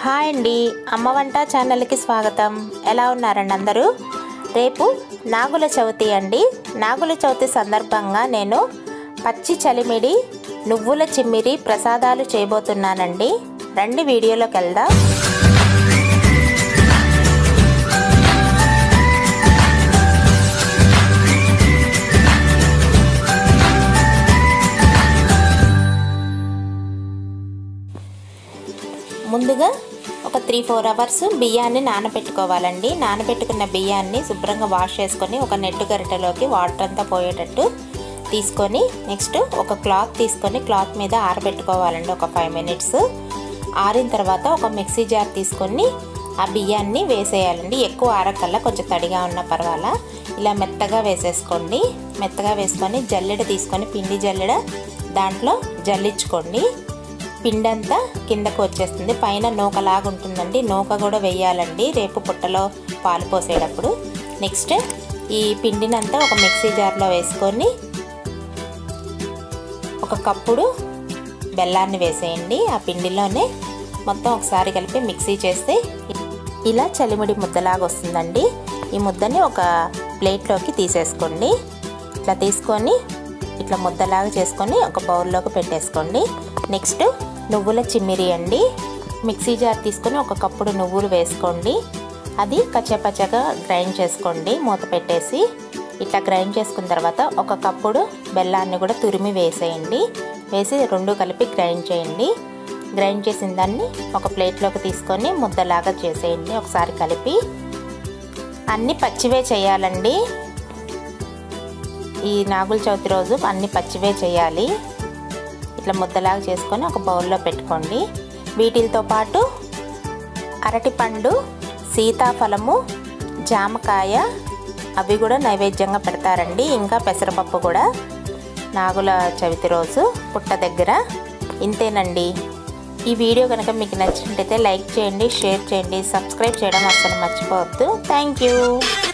hi అండి అమ్మ వంట ఛానల్కి స్వాగతం ఎలా ఉన్నారండి అందరూ రేపు నాగుల చవితి అండి నాగుల చవితి సందర్భంగా నేను పచ్చి చలిమిడి నువ్వుల చిమ్మిరి ప్రసాదాలు చేయబోతున్నానండి రండి వీడియోలోకి వెళ్దాం ముందుగా ఒక త్రీ ఫోర్ అవర్స్ బియ్యాన్ని నానబెట్టుకోవాలండి నానబెట్టుకున్న బియ్యాన్ని శుభ్రంగా వాష్ చేసుకొని ఒక నెట్టు గరిటెలోకి వాటర్ అంతా పోయేటట్టు తీసుకొని నెక్స్ట్ ఒక క్లాత్ తీసుకొని క్లాత్ మీద ఆరబెట్టుకోవాలండి ఒక ఫైవ్ మినిట్స్ ఆరిన తర్వాత ఒక మిక్సీ జార్ తీసుకొని ఆ బియ్యాన్ని వేసేయాలండి ఎక్కువ ఆరకల్లా కొంచెం తడిగా ఉన్న పర్వాలా ఇలా మెత్తగా వేసేసుకోండి మెత్తగా వేసుకొని జల్లెడ తీసుకొని పిండి జల్లెడ దాంట్లో జల్లించుకోండి పిండి అంతా కిందకు వచ్చేస్తుంది పైన నూకలాగా ఉంటుందండి నూక కూడా వేయాలండి రేపు పుట్టలో పాలు పోసేటప్పుడు నెక్స్ట్ ఈ పిండినంతా ఒక మిక్సీ జార్లో వేసుకొని ఒక కప్పుడు బెల్లాన్ని వేసేయండి ఆ పిండిలోనే మొత్తం ఒకసారి కలిపి మిక్సీ చేస్తే ఇలా చలిమిడి ముద్దలాగా వస్తుందండి ఈ ముద్దని ఒక ప్లేట్లోకి తీసేసుకోండి ఇట్లా తీసుకొని ఇట్లా ముద్దలాగా చేసుకొని ఒక బౌల్లోకి పెట్టేసుకోండి నెక్స్ట్ నువ్వుల చిమ్మిరి అండి మిక్సీ జార్ తీసుకొని ఒక కప్పుడు నువ్వులు వేసుకోండి అది కచ్చపచ్చగా గ్రైండ్ చేసుకోండి మూత పెట్టేసి ఇట్లా గ్రైండ్ చేసుకున్న తర్వాత ఒక కప్పుడు బెల్లాన్ని కూడా తురిమి వేసేయండి వేసి రెండు కలిపి గ్రైండ్ చేయండి గ్రైండ్ చేసిన దాన్ని ఒక ప్లేట్లోకి తీసుకొని ముద్దలాగా చేసేయండి ఒకసారి కలిపి అన్నీ పచ్చివే చేయాలండి ఈ నాగుల చవితి రోజు అన్ని పచ్చివే చేయాలి ఇట్లా ముద్దలాగా చేసుకొని ఒక బౌల్లో పెట్టుకోండి వీటితో పాటు అరటిపండు సీతాఫలము జామకాయ అవి కూడా నైవేద్యంగా పెడతారండి ఇంకా పెసరపప్పు కూడా నాగుల చవితి రోజు పుట్ట దగ్గర ఇంతేనండి ఈ వీడియో కనుక మీకు నచ్చినట్టయితే లైక్ చేయండి షేర్ చేయండి సబ్స్క్రైబ్ చేయడం అస్సలు మర్చిపోవద్దు థ్యాంక్ యూ